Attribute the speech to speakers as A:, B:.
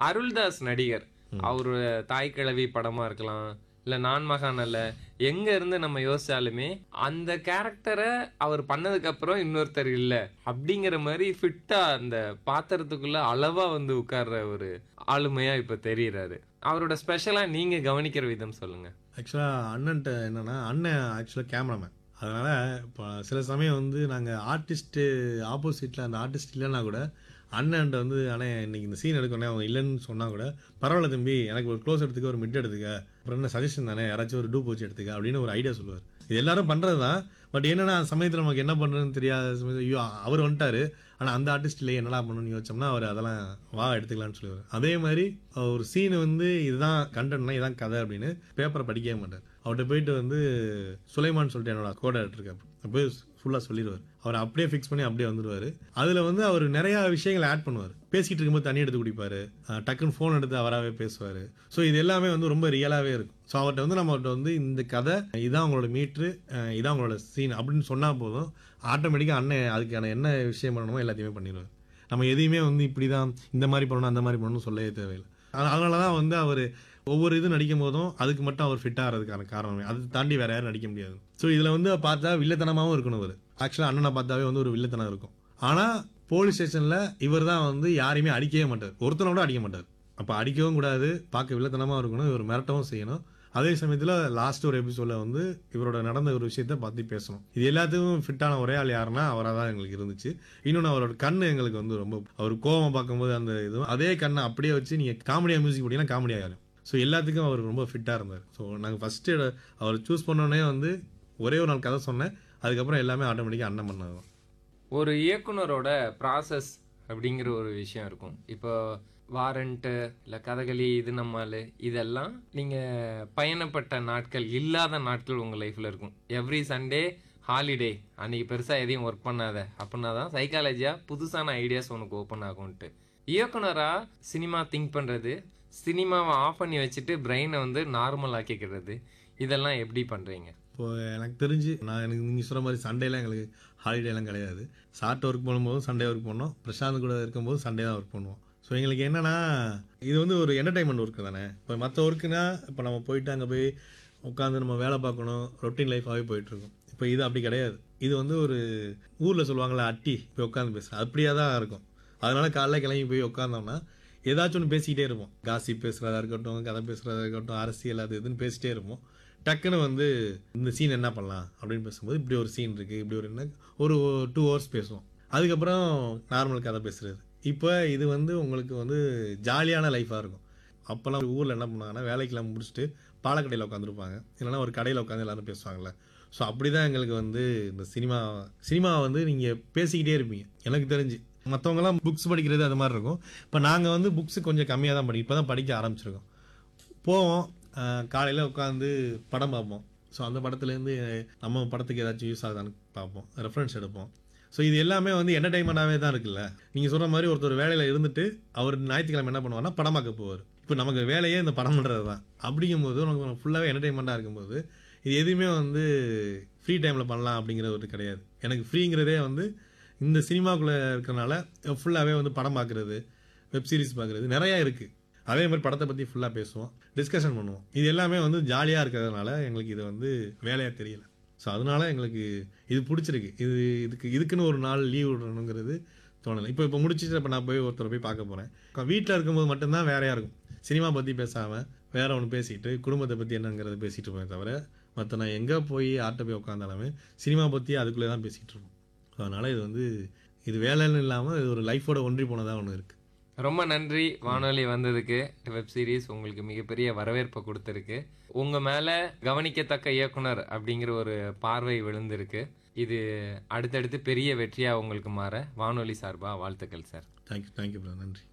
A: அருள்தாஸ் நடிகர் அவரு தாய் கிழவி படமா இருக்கலாம் இல்ல நான் மகான் அல்ல எங்க இருந்து நம்ம யோசிச்சாலுமே அந்த கேரக்டரை அவர் பண்ணதுக்கு அப்புறம் இன்னொருத்தர் இல்ல அப்படிங்கிற மாதிரி ஃபிட்டா அந்த பாத்திரத்துக்குள்ள அளவா வந்து உட்கார்ற ஒரு ஆளுமையா இப்ப தெரியறாரு அவரோட ஸ்பெஷலா நீங்க கவனிக்கிற விதம் சொல்லுங்க
B: ஆக்சுவலாக அண்ணன்ட்ட என்னன்னா அண்ணன் ஆக்சுவலாக கேமராமேன் அதனால இப்போ சில சமயம் வந்து நாங்கள் ஆர்டிஸ்ட்டு ஆப்போசிட்டில் அந்த ஆர்டிஸ்ட் இல்லைன்னா கூட அண்ணன்ட்ட வந்து அண்ணே இன்னைக்கு இந்த சீன் எடுக்கணும் அவங்க இல்லைன்னு சொன்னால் கூட பரவாயில்ல தம்பி எனக்கு ஒரு க்ளோஸ் எடுத்துக்க ஒரு மிட் எடுத்துக்க அப்புறம் என்ன சஜஷன் தானே யாராச்சும் ஒரு டூ போச்சு எடுத்துக்க அப்படின்னு ஒரு ஐடியா சொல்லுவார் இது எல்லாரும் பண்ணுறது தான் பட் என்னன்னா அந்த சமயத்தில் நமக்கு என்ன பண்ணுறதுன்னு தெரியாத சமயத்தில் ஐயோ அவர் வந்துட்டாரு ஆனால் அந்த ஆர்டிஸ்ட் இல்லையே என்னடா பண்ணணும்னு யோசிச்சோம்னா அவர் அதெல்லாம் வா எடுத்துக்கலாம்னு சொல்லுவார் அதே மாதிரி ஒரு சீன் வந்து இதுதான் கண்டென்ட்னா இதான் கதை அப்படின்னு பேப்பரை படிக்கவே மாட்டார் அவர்கிட்ட போயிட்டு வந்து சுலைமான் சொல்லிட்டு என்னோட கோட இருக்காரு போய் ஃபுல்லாக சொல்லிடுவார் அவர் அப்படியே ஃபிக்ஸ் பண்ணி அப்படியே வந்துடுவார் அதில் வந்து அவர் நிறையா விஷயங்களை ஆட் பண்ணுவார் பேசிக்கிட்டு இருக்கும்போது தண்ணி எடுத்து குடிப்பார் அஹ் டக்குன்னு ஃபோன் எடுத்து அவராகவே பேசுவார் ஸோ இது எல்லாமே வந்து ரொம்ப ரியலாகவே இருக்கும் ஸோ அவர்கிட்ட வந்து நம்ம அவர்கிட்ட வந்து இந்த கதை இதான் அவங்களோட மீட்ரு அஹ் இதான் அவங்களோட சீன் அப்படின்னு சொன்னால் போதும் ஆட்டோமேட்டிக்காக அண்ணன் அதுக்கான என்ன விஷயம் பண்ணணுமோ எல்லாத்தையுமே பண்ணிடுவார் நம்ம எதையுமே வந்து இப்படி தான் இந்த மாதிரி பண்ணணும் அந்த மாதிரி பண்ணணும்னு சொல்லவே தேவையில்லை அதனால தான் வந்து அவர் ஒவ்வொரு இது நடிக்கும் போதும் அதுக்கு மட்டும் அவர் ஃபிட் ஆகிறதுக்கான காரணமே அதை தாண்டி வேற யாரும் நடிக்க முடியாது ஸோ இதில் வந்து பார்த்தா வில்லத்தனமாகவும் இருக்கணும் அவர் ஆக்சுவலாக அண்ணனை பார்த்தாவே வந்து ஒரு வில்லத்தனம் இருக்கும் ஆனால் போலீஸ் ஸ்டேஷனில் இவர் தான் வந்து யாரையுமே அடிக்கவே மாட்டார் ஒருத்தனை கூட அடிக்க மாட்டார் அப்போ அடிக்கவும் கூடாது பார்க்க வில்லத்தனமாக இருக்கணும் இவர் மிரட்டவும் செய்யணும் அதே சமயத்தில் லாஸ்ட் ஒரு எபிசோட வந்து இவரோட நடந்த ஒரு விஷயத்த பற்றி பேசணும் இது எல்லாத்துக்கும் ஃபிட்டான ஒரே ஆள் யாருன்னா அவராக தான் எங்களுக்கு இருந்துச்சு இன்னொன்று அவரோட கண்ணு எங்களுக்கு வந்து ரொம்ப அவர் கோவம் பார்க்கும்போது அந்த இதுவும் அதே கண்ணை அப்படியே வச்சு நீங்கள் காமெடியாக மியூசிக் போட்டிங்கன்னா காமெடியாக ஆகும் ஸோ எல்லாத்துக்கும் அவர் ரொம்ப ஃபிட்டாக இருந்தார் ஸோ நாங்கள் ஃபஸ்ட்டு அவர் சூஸ் பண்ணோடனே வந்து ஒரே ஒரு நாள் கதை சொன்னேன் அதுக்கப்புறம் எல்லாமே ஆட்டோமேட்டிக்காக அண்ணன் பண்ணது தான்
A: ஒரு இயக்குனரோட ப்ராசஸ் அப்படிங்கிற ஒரு விஷயம் இருக்கும் இப்போ வாரண்ட்டு இல்லை கதகளி இது நம்மால் இதெல்லாம் நீங்கள் பயணப்பட்ட நாட்கள் இல்லாத நாட்கள் உங்கள் லைஃப்பில் இருக்கும் எவ்ரி சண்டே ஹாலிடே அன்னைக்கு பெருசாக எதையும் ஒர்க் பண்ணாத அப்படின்னா தான் சைக்காலஜியாக புதுசான ஐடியாஸ் உனக்கு ஓப்பன் ஆகும்ன்ட்டு இயக்குனராக சினிமா திங்க் பண்ணுறது சினிமாவை ஆஃப் பண்ணி வச்சுட்டு பிரெயினை வந்து நார்மல் ஆக்கிக்கிறது இதெல்லாம் எப்படி பண்ணுறீங்க
B: இப்போ எனக்கு தெரிஞ்சு நான் எனக்கு நீங்கள் சொல்கிற மாதிரி சண்டேலாம் எங்களுக்கு ஹாலிடேலாம் கிடையாது சார்ட் ஒர்க் பண்ணும்போது சண்டே ஒர்க் பண்ணோம் பிரசாந்த் கூட இருக்கும்போது சண்டே தான் ஒர்க் பண்ணுவோம் ஸோ எங்களுக்கு என்னன்னா இது வந்து ஒரு என்டர்டைன்மெண்ட் ஒர்க்கு தானே இப்போ மற்ற ஒர்க்குனா இப்போ நம்ம போயிட்டு அங்கே போய் உட்காந்து நம்ம வேலை பார்க்கணும் ரொட்டீன் லைஃபாகவே போயிட்டுருக்கோம் இப்போ இது அப்படி கிடையாது இது வந்து ஒரு ஊரில் சொல்லுவாங்களே அட்டி போய் உட்காந்து பேசுகிறேன் அப்படியே தான் இருக்கும் அதனால காலைல கிளம்பி போய் உட்காந்தோம்னா ஏதாச்சும் ஒன்று பேசிக்கிட்டே இருப்போம் காசி பேசுகிறதா இருக்கட்டும் கதை பேசுகிறதா இருக்கட்டும் அரசியல் அது இதுன்னு பேசிட்டே இருப்போம் டக்குன்னு வந்து இந்த சீன் என்ன பண்ணலாம் அப்படின்னு பேசும்போது இப்படி ஒரு சீன் இருக்குது இப்படி ஒரு என்ன ஒரு டூ ஹவர்ஸ் பேசுவோம் அதுக்கப்புறம் நார்மல் கதை பேசுகிறது இப்போ இது வந்து உங்களுக்கு வந்து ஜாலியான லைஃபாக இருக்கும் அப்போல்லாம் ஊரில் என்ன பண்ணுவாங்கன்னா வேலைக்கெல்லாம் முடிச்சுட்டு பாலக்கடையில் உட்காந்துருப்பாங்க இல்லைன்னா ஒரு கடையில் உட்காந்து எல்லாரும் பேசுவாங்கல்ல ஸோ அப்படி தான் எங்களுக்கு வந்து இந்த சினிமா சினிமா வந்து நீங்கள் பேசிக்கிட்டே இருப்பீங்க எனக்கு தெரிஞ்சு மற்றவங்கலாம் புக்ஸ் படிக்கிறது அது மாதிரி இருக்கும் இப்போ நாங்கள் வந்து புக்ஸ் கொஞ்சம் கம்மியாக தான் படி இப்போ தான் படிக்க ஆரம்பிச்சிருக்கோம் போவோம் காலையில் உட்காந்து படம் பார்ப்போம் ஸோ அந்த படத்துலேருந்து நம்ம படத்துக்கு ஏதாச்சும் யூஸ் ஆகுதான்னு பார்ப்போம் ரெஃபரன்ஸ் எடுப்போம் ஸோ இது எல்லாமே வந்து என்டர்டைன்மெண்ட்டாகவே தான் இருக்குல்ல நீங்கள் சொல்கிற மாதிரி ஒருத்தர் வேலையில் இருந்துட்டு அவர் ஞாயிற்றுக்கிழமை என்ன பண்ணுவார்னா படம் பார்க்க போவார் இப்போ நமக்கு வேலையே இந்த படம் பண்ணுறது தான் அப்படிங்கும்போது நமக்கு ஃபுல்லாகவே என்டர்டைன்மெண்ட்டாக இருக்கும்போது இது எதுவுமே வந்து ஃப்ரீ டைமில் பண்ணலாம் அப்படிங்கிறது ஒரு கிடையாது எனக்கு ஃப்ரீங்கிறதே வந்து இந்த சினிமாக்குள்ளே இருக்கிறனால ஃபுல்லாகவே வந்து படம் பார்க்குறது வெப் சீரிஸ் பார்க்குறது நிறையா இருக்குது அதே மாதிரி படத்தை பற்றி ஃபுல்லாக பேசுவோம் டிஸ்கஷன் பண்ணுவோம் இது எல்லாமே வந்து ஜாலியாக இருக்கிறதுனால எங்களுக்கு இது வந்து வேலையாக தெரியல ஸோ அதனால எங்களுக்கு இது பிடிச்சிருக்கு இது இதுக்கு இதுக்குன்னு ஒரு நாள் லீவ் விடணுங்கிறது தோணலை இப்போ இப்போ முடிச்சுட்டு இப்போ நான் போய் ஒருத்தரை போய் பார்க்க போகிறேன் வீட்டில் இருக்கும்போது மட்டும்தான் வேறையாக இருக்கும் சினிமா பற்றி பேசாமல் வேற ஒன்று பேசிட்டு குடும்பத்தை பற்றி என்னங்கிறத பேசிகிட்டு இருப்பேன் தவிர மற்ற நான் எங்கே போய் ஆட்டை போய் உட்காந்தாலுமே சினிமா பற்றி அதுக்குள்ளே தான் பேசிகிட்டு இருப்போம் ஸோ அதனால் இது வந்து இது வேலைன்னு இல்லாமல் இது ஒரு லைஃபோட ஒன்றி போனதாக ஒன்று இருக்குது
A: ரொம்ப நன்றி வானொலி வந்ததுக்கு வெப் சீரிஸ் உங்களுக்கு மிகப்பெரிய வரவேற்பை கொடுத்துருக்கு உங்க மேல கவனிக்கத்தக்க இயக்குனர் அப்படிங்கிற ஒரு பார்வை விழுந்திருக்கு இது அடுத்தடுத்து பெரிய வெற்றியா உங்களுக்கு மாற வானொலி சார்பா வாழ்த்துக்கள் சார்
B: தேங்க்யூ தேங்க்யூ நன்றி